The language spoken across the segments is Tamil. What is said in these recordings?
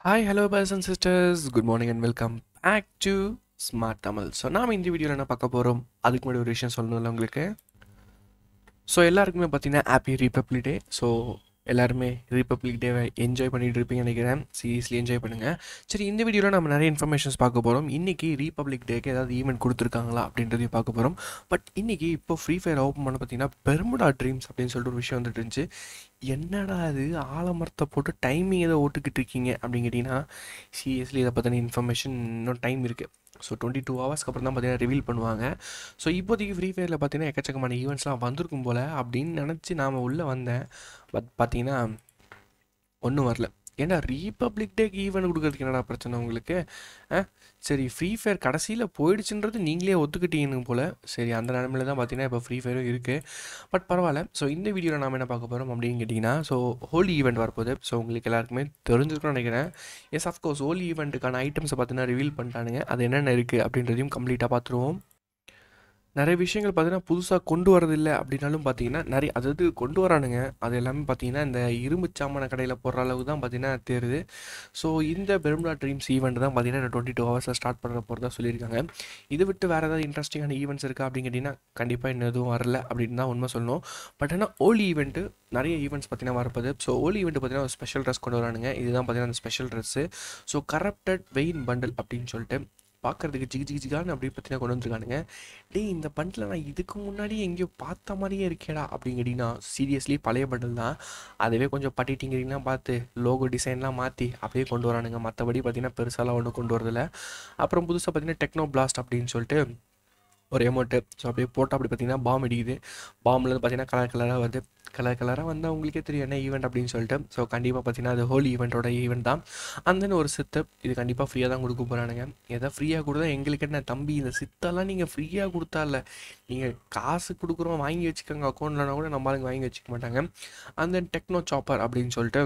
hi hello brothers and sisters good morning and welcome back to smart Tamil so நாம் இந்த வீடியோவில் என்ன பார்க்க போகிறோம் அதுக்கு முன்னாடி ஒரு விஷயம் சொல்லணும்ல உங்களுக்கு ஸோ எல்லாருக்குமே பார்த்தீங்கன்னா ஹாப்பி ரிப்பப்ளிக் டே ஸோ எல்லாருமே ரிப்பப்ளிக் டேவை என்ஜாய் பண்ணிட்டு இருப்பீங்கன்னு நினைக்கிறேன் சீரியஸ்லி என்ஜாய் பண்ணுங்கள் சரி இந்த வீடியோவில் நம்ம நிறைய இன்ஃபர்மேஷன்ஸ் பார்க்க போகிறோம் இன்றைக்கி ரிப்பப்ளிக் டேக்கு ஏதாவது ஈவெண்ட் கொடுத்துருக்காங்களா அப்படின்றதையும் பார்க்க போகிறோம் பட் இன்றைக்கி இப்போ ஃப்ரீ ஃபயர் ஓப்பன் பண்ண பார்த்தீங்கன்னா பெர்முடா ட்ரீம்ஸ் அப்படின்னு சொல்லிட்டு ஒரு விஷயம் வந்துட்டு இருந்துச்சு என்னடா அது ஆலமரத்தை போட்டு டைமிங் ஏதோ ஓட்டுக்கிட்டு இருக்கீங்க அப்படின்னு கேட்டிங்கன்னா சீரியஸ்லி இதை பற்றின இன்ஃபர்மேஷன் இன்னும் டைம் இருக்குது ஸோ டுவெண்ட்டி டூ ஹவர்ஸ்க்கு அப்புறம் தான் பார்த்தீங்கன்னா ரிவீல் பண்ணுவாங்க ஸோ இப்போதைக்கு ஃப்ரீ ஃபயரில் பார்த்தீங்கன்னா எக்கச்சக்கமான ஈவெண்ட்ஸ்லாம் வந்திருக்கும் போல் அப்படின்னு நினச்சி நாம் உள்ளே வந்தேன் பட் பார்த்தீங்கன்னா ஒன்றும் வரல ஏன்னா ரீபப்ளிக் டேக்கு ஈவெண்ட் கொடுக்கறதுக்கு என்னடா பிரச்சனை உங்களுக்கு ஆ சரி ஃப்ரீ ஃபயர் கடைசியில் போயிடுச்சுன்றது நீங்களே ஒத்துக்கிட்டீங்க போல் சரி அந்த நிலமையில தான் பார்த்தீங்கன்னா இப்போ ஃப்ரீ ஃபயரும் இருக்குது பட் பரவாயில்ல ஸோ இந்த வீடியோவில் நாம் என்ன பார்க்க போகிறோம் அப்படின்னு கேட்டிங்கன்னா ஸோ ஹோலி ஈவெண்ட் வரப்போகுது ஸோ உங்களுக்கு எல்லாருக்குமே தெரிஞ்சிருக்கும்னு நினைக்கிறேன் எஸ் அஃப்கோர்ஸ் ஹோலி ஈவெண்ட்டுக்கான ஐட்டம்ஸை பார்த்தீங்கன்னா ரிவீல் பண்ணிட்டானுங்க அது என்னென்ன இருக்குது அப்படின்றதையும் கம்ப்ளீட்டாக பார்த்துருவோம் நிறைய விஷயங்கள் பார்த்தீங்கன்னா புதுசாக கொண்டு வரதில்லை அப்படின்னாலும் பார்த்தீங்கன்னா நிறைய அதாவது கொண்டு வரானுங்க அது எல்லாமே பார்த்தீங்கன்னா இந்த இரும்பு சாமான கடையில் போடுற அளவுக்கு தான் பார்த்தீங்கன்னா தேருது ஸோ இந்த பெரும்லா ட்ரீம்ஸ் ஈவெண்ட் தான் பார்த்தீங்கன்னா டுவெண்ட்டி டூ ஹவர்ஸில் ஸ்டார்ட் பண்ணுற போகிறதா சொல்லியிருக்காங்க இது விட்டு வேறு ஏதாவது இன்ட்ரெஸ்டிங்கான ஈவெண்ட்ஸ் இருக்கா அப்படின்னு கேட்டிங்கன்னா கண்டிப்பாக இன்னும் எதுவும் வரல அப்படின்னு தான் உண்மை சொல்லணும் பட் ஆனால் ஓலி ஈவெண்ட்டு நிறைய ஈவெண்ட்ஸ் பார்த்தீங்கன்னா வரப்போது ஸோ ஓலி ஈவெண்ட் பார்த்தீங்கன்னா ஒரு ஸ்பெஷல் ட்ரெஸ் கொண்டு வரானுங்க இதுதான் பார்த்தீங்கன்னா அந்த special dress so corrupted vein bundle அப்படின்னு சொல்லிட்டு பார்க்குறதுக்கு ஜிகி ஜிகி ஜிகான்னு அப்படி பார்த்தீங்கன்னா கொண்டு வந்துருக்கானுங்க டேய் இந்த பண்டில் நான் இதுக்கு முன்னாடி எங்கேயோ பார்த்த மாதிரியே இருக்கேடா அப்படின்னு கேட்டிங்கன்னா சீரியஸ்லி பழைய பண்டில் தான் அதுவே கொஞ்சம் பட்டிட்டிங்கிறீங்கலாம் பார்த்து லோகோ டிசைன்லாம் மாற்றி அப்படியே கொண்டு வரானுங்க மற்றபடி பார்த்தீங்கன்னா பெருசாலாம் ஒன்றும் கொண்டு வரதில்ல அப்புறம் புதுசாக பார்த்தீங்கன்னா டெக்னோ பிளாஸ்ட் அப்படின்னு சொல்லிட்டு ஒரு எமௌண்ட்டு ஸோ அப்படியே போட்டால் அப்படி பார்த்தீங்கன்னா பாம் அடிக்குது பாம்பில் பார்த்தீங்கன்னா கலர் கலராக வருது கலர் கலராக வந்தால் உங்களுக்கே தெரியும் என்ன ஈவெண்ட் அப்படின்னு சொல்லிட்டு ஸோ கண்டிப்பாக பார்த்தீங்கன்னா அது ஹோலி ஈவெண்ட்டோட ஈவெண்ட் தான் அந்த ஒரு சித்து இது கண்டிப்பாக ஃப்ரீயாக தான் கொடுக்க போகிறானுங்க எதாவது ஃப்ரீயாக கொடுத்தா எங்களுக்கு என்ன தம்பி இந்த சித்தெல்லாம் நீங்கள் ஃப்ரீயாக கொடுத்தா இல்லை நீங்கள் காசு கொடுக்குறோம் வாங்கி வச்சுக்கோங்க அக்கௌண்ட்லனா கூட நம்மளுங்க வாங்கி வச்சுக்க மாட்டாங்க அந்த டெக்னோ சாப்பர் அப்படின்னு சொல்லிட்டு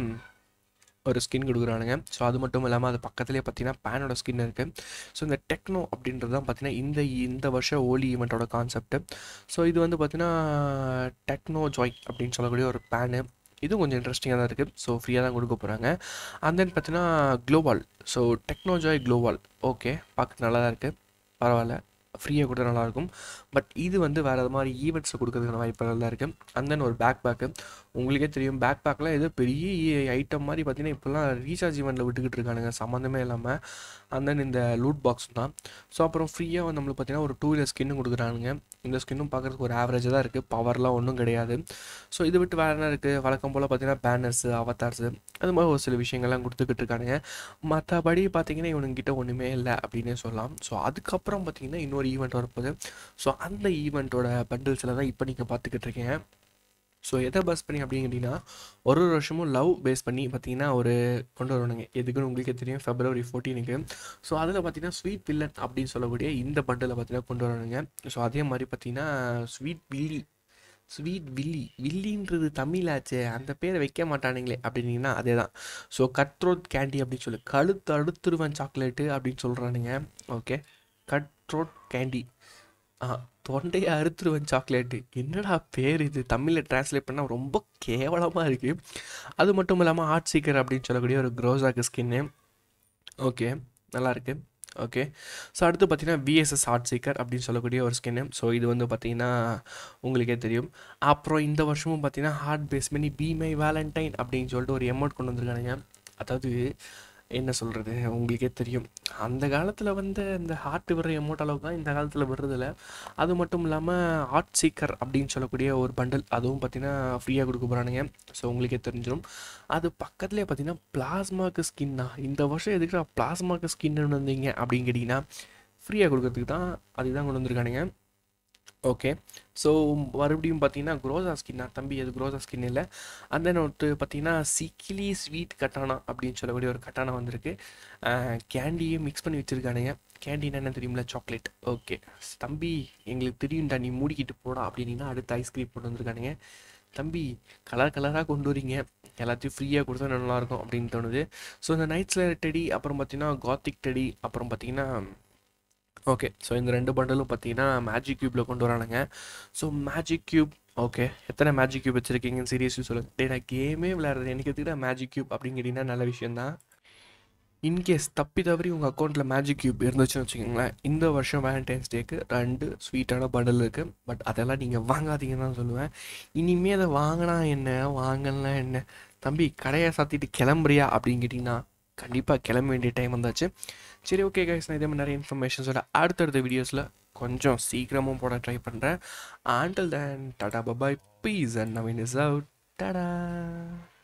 ஒரு ஸ்கின் கொடுக்குறானுங்க ஸோ அது மட்டும் இல்லாமல் அது பக்கத்துலேயே பார்த்தீங்கன்னா பேனோட ஸ்கின் இருக்குது ஸோ இந்த டெக்னோ அப்படின்றது தான் பார்த்தீங்கன்னா இந்த இந்த வருஷம் ஓலி ஈவெண்ட்டோட கான்செப்ட் ஸோ இது வந்து பார்த்தீங்கன்னா டெக்னோ ஜாய் அப்படின்னு சொல்லக்கூடிய ஒரு பேனு இதுவும் கொஞ்சம் இன்ட்ரெஸ்டிங்காக தான் இருக்குது ஸோ ஃப்ரீயாக தான் கொடுக்க போகிறாங்க அண்ட் தென் பார்த்தீங்கன்னா க்ளோவால் ஸோ டெக்னோஜாய் க்ளோவால் ஓகே பார்க்க நல்லா தான் இருக்குது பரவாயில்ல ஃப்ரீயாக கொடுத்தா நல்லாயிருக்கும் பட் இது வந்து வேறு மாதிரி ஈவெண்ட்ஸை கொடுக்கறதுக்கான வாய்ப்புகள் தான் இருக்குது அண்ட் தென் ஒரு பேக் பேக்கு உங்களுக்கே தெரியும் பேக் பேக்கில் ஏதோ பெரிய ஐட்டம் மாதிரி பார்த்தீங்கன்னா இப்போல்லாம் ரீசார்ஜ் ஈவெண்ட்டில் விட்டுக்கிட்டு இருக்கானுங்க சம்மந்தமே இல்லாமல் அண்ட் தென் இந்த லூட் பாக்ஸ் தான் ஸோ அப்புறம் ஃப்ரீயாக வந்து நம்மளுக்கு பார்த்தீங்கன்னா ஒரு டூ வீலர் ஸ்கின்னு கொடுக்குறானுங்க இந்த ஸ்கின்னும் பார்க்குறதுக்கு ஒரு ஆவரேஜாக தான் இருக்குது பவர்லாம் ஒன்றும் கிடையாது ஸோ இது விட்டு வேறு என்ன இருக்குது வழக்கம் போல் பார்த்தீங்கன்னா பேனர்ஸு அவத்தார்ஸு அது மாதிரி ஒரு சில விஷயங்கள்லாம் கொடுத்துக்கிட்டு இருக்கானுங்க மற்றபடி பார்த்தீங்கன்னா இவனுங்கிட்ட ஒன்றுமே இல்லை அப்படின்னே சொல்லலாம் ஸோ அதுக்கப்புறம் பார்த்தீங்கன்னா இன்னொரு ஈவெண்ட் வரப்போகுது ஸோ அந்த ஈவெண்ட்டோட பண்டில்ஸில் தான் இப்போ நீங்கள் பார்த்துக்கிட்டு இருக்கீங்க ஸோ எதை பேஸ் பண்ணி அப்படின்னு கேட்டிங்கன்னா ஒரு ஒரு வருஷமும் லவ் பேஸ் பண்ணி பார்த்தீங்கன்னா ஒரு கொண்டு வரணுங்க எதுக்குன்னு உங்களுக்கே தெரியும் ஃபெப்ரவரி ஃபோர்டீனுக்கு ஸோ அதில் பார்த்தீங்கன்னா ஸ்வீட் வில்லன் அப்படின்னு சொல்லக்கூடிய இந்த பண்டில் பார்த்தீங்கன்னா கொண்டு வரணுங்க ஸோ அதே மாதிரி பார்த்தீங்கன்னா ஸ்வீட் வில்லி ஸ்வீட் வில்லி வில்லின்றது தமிழாச்சே அந்த பேரை வைக்க மாட்டானுங்களே அப்படின்னீங்கன்னா அதே தான் ஸோ கட்ரோட் கேண்டி அப்படின்னு சொல்லி கழுத்து அடுத்துருவன் சாக்லேட்டு அப்படின்னு சொல்கிறானுங்க ஓகே கட்ரோட் கேண்டி ஆ தொண்டையை அறுத்துருவன் சாக்லேட்டு என்னடா பேர் இது தமிழில் டிரான்ஸ்லேட் பண்ணால் ரொம்ப கேவலமாக இருக்குது அது மட்டும் இல்லாமல் ஆர்ட் சீக்கர் அப்படின்னு சொல்லக்கூடிய ஒரு க்ரோசாக்கு ஸ்கின்னு ஓகே நல்லாயிருக்கு ஓகே ஸோ அடுத்து பார்த்தீங்கன்னா விஎஸ்எஸ் ஆர்ட் சீக்கர் அப்படின்னு சொல்லக்கூடிய ஒரு ஸ்கின்னு ஸோ இது வந்து பார்த்தீங்கன்னா உங்களுக்கே தெரியும் அப்புறம் இந்த வருஷமும் பார்த்தீங்கன்னா ஹார்ட் பேஸ் பண்ணி பி மை வேலண்டைன் அப்படின்னு சொல்லிட்டு ஒரு எமௌண்ட் கொண்டு வந்திருக்கானுங்க அதாவது என்ன சொல்கிறது உங்களுக்கே தெரியும் அந்த காலத்தில் வந்து இந்த ஹார்ட் விடுற எமௌண்ட் அளவுக்கு தான் இந்த காலத்தில் விடுறதில்ல அது மட்டும் இல்லாமல் ஆர்ட் சீக்கர் அப்படின்னு சொல்லக்கூடிய ஒரு பண்டில் அதுவும் பார்த்தீங்கன்னா ஃப்ரீயாக கொடுக்க போகிறானுங்க ஸோ உங்களுக்கே தெரிஞ்சிடும் அது பக்கத்துலேயே பார்த்தீங்கன்னா பிளாஸ்மாக்கு ஸ்கின்னா இந்த வருஷம் எதுக்கு பிளாஸ்மாக்கு ஸ்கின்னு வந்தீங்க அப்படின்னு கேட்டிங்கன்னா ஃப்ரீயாக கொடுக்கறதுக்கு தான் அதுதான் கொண்டு வந்திருக்கானுங்க ஓகே ஸோ மறுபடியும் பார்த்தீங்கன்னா குரோசா ஸ்கின்னா தம்பி அது குரோசா ஸ்கின் இல்லை அந்த நோட்டு பார்த்தீங்கன்னா சிக்கிலி ஸ்வீட் கட்டானா அப்படின்னு சொல்லக்கூடிய ஒரு கட்டானா வந்திருக்கு கேண்டியை மிக்ஸ் பண்ணி வச்சுருக்கானுங்க கேண்டினா என்ன தெரியுமில சாக்லேட் ஓகே தம்பி எங்களுக்கு தெரியும்டா நீ மூடிக்கிட்டு போடா அப்படின்னா அடுத்து ஐஸ்கிரீம் கொண்டு வந்திருக்கானுங்க தம்பி கலர் கலராக கொண்டு வரீங்க எல்லாத்தையும் ஃப்ரீயாக கொடுத்தா நல்லாயிருக்கும் அப்படின்னு தோணுது ஸோ இந்த நைட்ஸில் டெடி அப்புறம் பார்த்தீங்கன்னா காத்திக் டெடி அப்புறம் பார்த்தீங்கன்னா ஓகே ஸோ இந்த ரெண்டு பண்டலும் பார்த்தீங்கன்னா மேஜிக் க்யூப்பில் கொண்டு வரானுங்க ஸோ மேஜிக் க்யூப் ஓகே எத்தனை மேஜிக் க்யூப் வச்சுருக்கீங்கன்னு சீரியஸ்லி சொல்லுங்கள் டே நான் கேமே விளையாடுறது எனக்கு எதுக்கிட்ட மேஜிக் க்யூப் அப்படின்னு கேட்டிங்கன்னா நல்ல விஷயந்தான் இன்கேஸ் தப்பி தவறி உங்கள் அக்கௌண்ட்டில் மேஜிக் கியூப் இருந்துச்சுன்னு வச்சுக்கோங்களேன் இந்த வருஷம் வேலண்டைன்ஸ் டேக்கு ரெண்டு ஸ்வீட்டான பண்டல் இருக்குது பட் அதெல்லாம் நீங்கள் வாங்காதீங்கன்னு தான் சொல்லுவேன் இனிமே அதை வாங்கினா என்ன வாங்கலாம் என்ன தம்பி கடையை சாத்திட்டு கிளம்புறியா அப்படின்னு கேட்டிங்கன்னா கண்டிப்பாக கிளம்ப வேண்டிய டைம் வந்தாச்சு சரி ஓகே கைஸ் நான் இதே மாதிரி நிறைய இன்ஃபர்மேஷன்ஸோட அடுத்தடுத்த வீடியோஸில் கொஞ்சம் சீக்கிரமும் போட ட்ரை பண்ணுறேன் until then tata bye bye peace and Naveen is out Tata